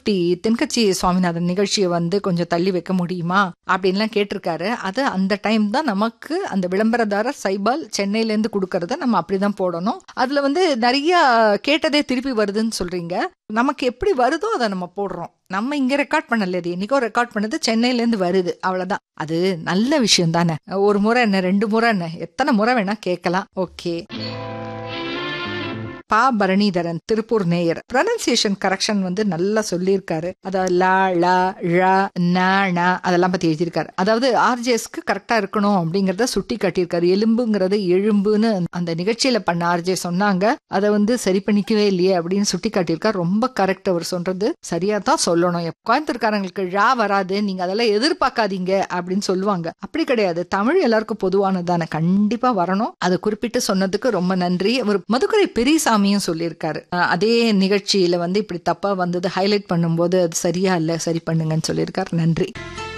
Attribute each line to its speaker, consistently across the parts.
Speaker 1: குட்டி தென்கட்சி சுவாமிநாதன் நிகழ்ச்சியை வந்து கொஞ்சம் தள்ளி வைக்க முடியுமா அப்படின்லாம் கேட்டிருக்காரு அது அந்த டைம் தான் நமக்கு அந்த விளம்பரதாரர் சைபால் சென்னையில இருந்து கொடுக்கறத நம்ம அப்படிதான் போடணும் அதுல வந்து நிறைய கேட்டதே திருப்பி வருதுன்னு சொல்றீங்க நமக்கு எப்படி வருதோ அதை நம்ம போடுறோம் நம்ம இங்க ரெக்கார்ட் பண்ணல இது என்னைக்கோ ரெக்கார்ட் பண்ணது சென்னையில இருந்து வருது அவ்வளவுதான் அது நல்ல விஷயம் தானே ஒரு முறை என்ன ரெண்டு முறை என்ன எத்தனை முறை வேணா கேட்கலாம் ஓகே பா பரணிதரன் திருப்பூர் நேயர் ப்ரொனன்சியேஷன் கரெக்ஷன் வந்து நல்லா சொல்லியிருக்காரு அதாவது லா ழ ழ ந ண அதெல்லாம் பத்தி எழுதியிருக்காரு அதாவது ஆர்ஜேஸ்க்கு கரெக்டா இருக்கணும் அப்படிங்கறத சுட்டி காட்டியிருக்காரு எலும்புங்கிறது எழும்புன்னு அந்த நிகழ்ச்சியில பண்ண ஆர்ஜே சொன்னாங்க அதை வந்து சரி பண்ணிக்கவே இல்லையே அப்படின்னு சுட்டி காட்டியிருக்காரு ரொம்ப கரெக்ட் அவர் சொல்றது சரியா தான் சொல்லணும் கோயம்புத்தூர்காரங்களுக்கு ழா வராது நீங்க அதெல்லாம் எதிர்பார்க்காதீங்க அப்படின்னு சொல்லுவாங்க அப்படி கிடையாது தமிழ் எல்லாருக்கும் பொதுவானதானே கண்டிப்பா வரணும் அதை குறிப்பிட்டு சொன்னதுக்கு ரொம்ப நன்றி அவர் மதுக்கரை பெரியசாமி சாமியும் சொல்லியிருக்காரு அதே நிகழ்ச்சியில வந்து இப்படி தப்பா வந்தது ஹைலைட் பண்ணும்போது அது சரியா இல்ல சரி பண்ணுங்கன்னு சொல்லியிருக்காரு நன்றி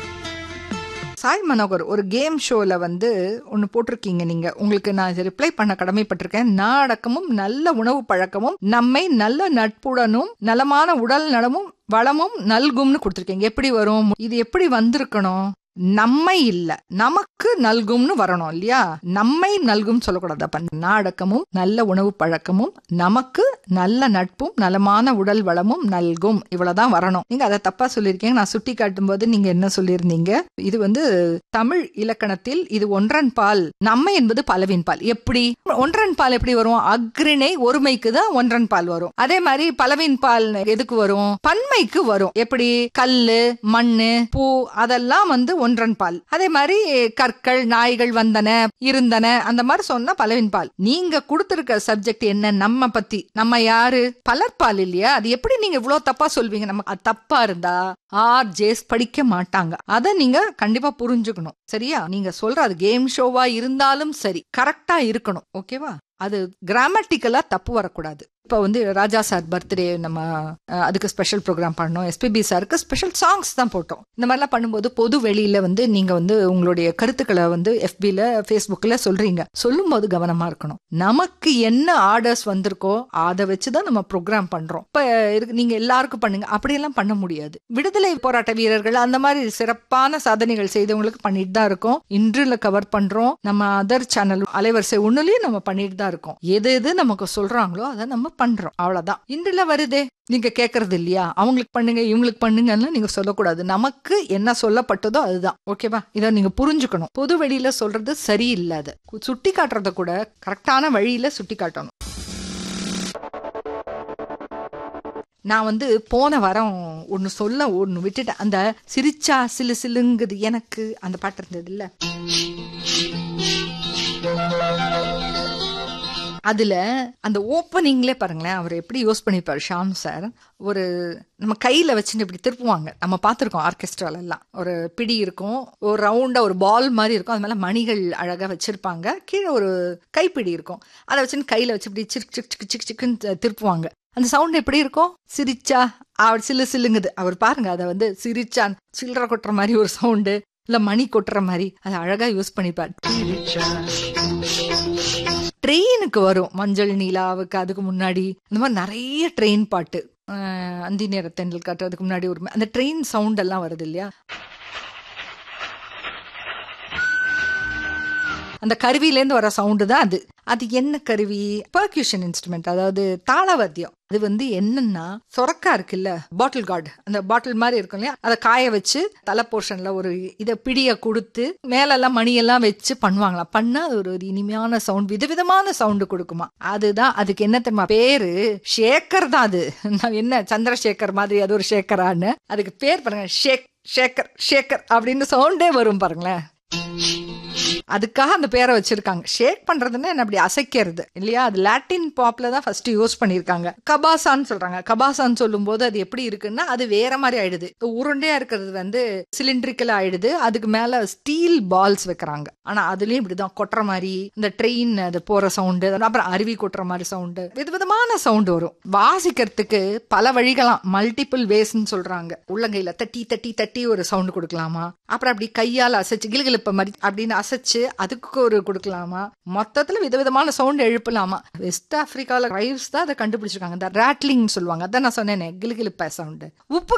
Speaker 1: சாய் மனோகர் ஒரு கேம் ஷோல வந்து ஒன்னு போட்டிருக்கீங்க நீங்க உங்களுக்கு நான் இதை ரிப்ளை பண்ண கடமைப்பட்டிருக்கேன் நாடகமும் நல்ல உணவு பழக்கமும் நம்மை நல்ல நட்புடனும் நலமான உடல் நலமும் வளமும் நல்கும்னு கொடுத்துருக்கீங்க எப்படி வரும் இது எப்படி வந்திருக்கணும் நம்மை இல்ல நமக்கு நல்கும்னு வரணும் இல்லையா நம்மை நல்கும் சொல்லக்கூடாது அப்ப நாடகமும் நல்ல உணவு பழக்கமும் நமக்கு நல்ல நட்பும் நலமான உடல் வளமும் நல்கும் இவ்வளவுதான் வரணும் நீங்க அதை தப்பா சொல்லியிருக்கீங்க நான் சுட்டி காட்டும் போது நீங்க என்ன சொல்லியிருந்தீங்க இது வந்து தமிழ் இலக்கணத்தில் இது ஒன்றன் பால் நம்மை என்பது பலவின் பால் எப்படி ஒன்றன் பால் எப்படி வரும் அக்ரிணை ஒருமைக்கு தான் ஒன்றன் பால் வரும் அதே மாதிரி பலவின் பால் எதுக்கு வரும் பன்மைக்கு வரும் எப்படி கல்லு மண்ணு பூ அதெல்லாம் வந்து ஒன்றன் பால் அதே மாதிரி கற்கள் நாய்கள் வந்தன இருந்தன அந்த மாதிரி சொன்னா பலவின் பால் நீங்க கொடுத்திருக்க சப்ஜெக்ட் என்ன நம்ம பத்தி நம்ம யாரு பலர்பால் இல்லையா அது எப்படி நீங்க இவ்வளவு தப்பா சொல்வீங்க நம்ம அது தப்பா இருந்தா ஆர் ஜேஸ் படிக்க மாட்டாங்க அத நீங்க கண்டிப்பா புரிஞ்சுக்கணும் சரியா நீங்க சொல்ற அது கேம் ஷோவா இருந்தாலும் சரி கரெக்டா இருக்கணும் ஓகேவா அது கிராமட்டிக்கலா தப்பு வரக்கூடாது இப்போ வந்து ராஜா சார் பர்த்டே நம்ம அதுக்கு ஸ்பெஷல் ப்ரோக்ராம் பண்ணோம் எஸ்பிபி சாருக்கு ஸ்பெஷல் சாங்ஸ் தான் போட்டோம் இந்த மாதிரிலாம் பண்ணும்போது பொது வெளியில வந்து நீங்க வந்து உங்களுடைய கருத்துக்களை வந்து எஃபில ஃபேஸ்புக்ல சொல்றீங்க சொல்லும்போது கவனமா இருக்கணும் நமக்கு என்ன ஆர்டர்ஸ் வந்திருக்கோ அதை வச்சுதான் நம்ம ப்ரோக்ராம் பண்றோம் இப்ப நீங்க எல்லாருக்கும் பண்ணுங்க அப்படியெல்லாம் பண்ண முடியாது விடுதலை போராட்ட வீரர்கள் அந்த மாதிரி சிறப்பான சாதனைகள் செய்தவங்களுக்கு பண்ணிட்டு தான் இருக்கோம் இன்றுல கவர் பண்றோம் நம்ம அதர் சேனல் அலைவரிசை ஒண்ணுலயும் நம்ம பண்ணிட்டு தான் இருக்கோம் எது எது நமக்கு சொல்றாங்களோ அதை நம்ம பண்றோம் அவ்வளவுதான் இன்றுல வருதே நீங்க கேக்குறது இல்லையா அவங்களுக்கு பண்ணுங்க இவங்களுக்கு பண்ணுங்கன்னு நீங்க சொல்லக்கூடாது நமக்கு என்ன சொல்லப்பட்டதோ அதுதான் ஓகேவா இதை நீங்க புரிஞ்சுக்கணும் பொது வெளியில சொல்றது சரியில்லை அது சுட்டி காட்டுறத கூட கரெக்டான வழியில சுட்டி காட்டணும் நான் வந்து போன வாரம் ஒன்னு சொல்ல ஒன்னு விட்டுட்டேன் அந்த சிரிச்சா சிலு சிலுங்குது எனக்கு அந்த பாட்டு இருந்தது இல்ல அதுல அந்த ஓப்பனிங்லே பாருங்களேன் அவர் எப்படி யூஸ் பண்ணிப்பாரு ஷாம் சார் ஒரு நம்ம கையில வச்சுட்டு இப்படி திருப்புவாங்க நம்ம பார்த்துருக்கோம் ஆர்கெஸ்ட்ரால எல்லாம் ஒரு பிடி இருக்கும் ஒரு ரவுண்டா ஒரு பால் மாதிரி இருக்கும் அது மேல மணிகள் அழகா வச்சிருப்பாங்க கீழே ஒரு கைப்பிடி இருக்கும் அதை வச்சுன்னு கையில வச்சு இப்படி சிக் சிக் சிக் சிக் சிக்குன்னு திருப்புவாங்க அந்த சவுண்ட் எப்படி இருக்கும் சிரிச்சா அவர் சில்லு சில்லுங்குது அவர் பாருங்க அதை வந்து சிரிச்சான் சில்லற கொட்டுற மாதிரி ஒரு சவுண்டு இல்ல மணி கொட்டுற மாதிரி அதை அழகா யூஸ் பண்ணிப்பார் ட்ரெயினுக்கு வரும் மஞ்சள் நீலாவுக்கு அதுக்கு முன்னாடி இந்த மாதிரி நிறைய ட்ரெயின் பாட்டு அந்தி நேர தென்றல் காட்டுறதுக்கு முன்னாடி ஒரு அந்த ட்ரெயின் சவுண்ட் எல்லாம் வருது இல்லையா அந்த கருவியிலேருந்து வர சவுண்டு தான் அது அது என்ன கருவி பர்க்யூஷன் இன்ஸ்ட்ருமெண்ட் அதாவது தாளவாத்தியம் அது வந்து என்னன்னா சொரக்கா இருக்குல்ல பாட்டில் கார்டு அந்த பாட்டில் மாதிரி இருக்கும் இல்லையா அதை காய வச்சு தலை போர்ஷன்ல ஒரு இதை பிடிய கொடுத்து மேலெல்லாம் மணியெல்லாம் வச்சு பண்ணுவாங்களாம் பண்ணா அது ஒரு இனிமையான சவுண்ட் விதவிதமான சவுண்டு கொடுக்குமா அதுதான் அதுக்கு என்ன தெரியுமா பேரு ஷேக்கர் தான் அது என்ன சந்திரசேகர் மாதிரி அது ஒரு ஷேக்கரான்னு அதுக்கு பேர் பாருங்க ஷேக் ஷேக்கர் ஷேக்கர் அப்படின்னு சவுண்டே வரும் பாருங்களேன் அதுக்காக அந்த பேரை வச்சிருக்காங்க ஷேக் பண்றதுன்னா என்ன அப்படி அசைக்கிறது இல்லையா அது லாட்டின் பாப்ல தான் ஃபர்ஸ்ட் யூஸ் பண்ணிருக்காங்க கபாசான்னு சொல்றாங்க கபாசான்னு சொல்லும் போது அது எப்படி இருக்குன்னா அது வேற மாதிரி ஆயிடுது உருண்டையா இருக்கிறது வந்து சிலிண்ட்ரிக்கல் ஆயிடுது அதுக்கு மேல ஸ்டீல் பால்ஸ் வைக்கிறாங்க ஆனா அதுலயும் இப்படிதான் கொட்டுற மாதிரி இந்த ட்ரெயின் அது போற சவுண்டு அப்புறம் அருவி கொட்டுற மாதிரி சவுண்டு விதவிதமான சவுண்டு வரும் வாசிக்கிறதுக்கு பல வழிகளாம் மல்டிபிள் வேஸ்ன்னு சொல்றாங்க உள்ளங்கையில தட்டி தட்டி தட்டி ஒரு சவுண்டு கொடுக்கலாமா அப்புறம் அப்படி கையால அசைச்சு கிளுகிழப்ப மாதிரி அப்படின்னு அசைச்சு அதுக்கு ஒரு கொடுக்கலாமா மொத்தத்துல விதவிதமான சவுண்ட் எழுப்பலாமா வெஸ்ட் ஆப்பிரிக்கால ரைவ்ஸ் தான் அதை கண்டுபிடிச்சிருக்காங்க இந்த ராட்லிங் சொல்லுவாங்க அதான் நான் சொன்னேனே கிளுகிழப்ப சவுண்டு உப்பு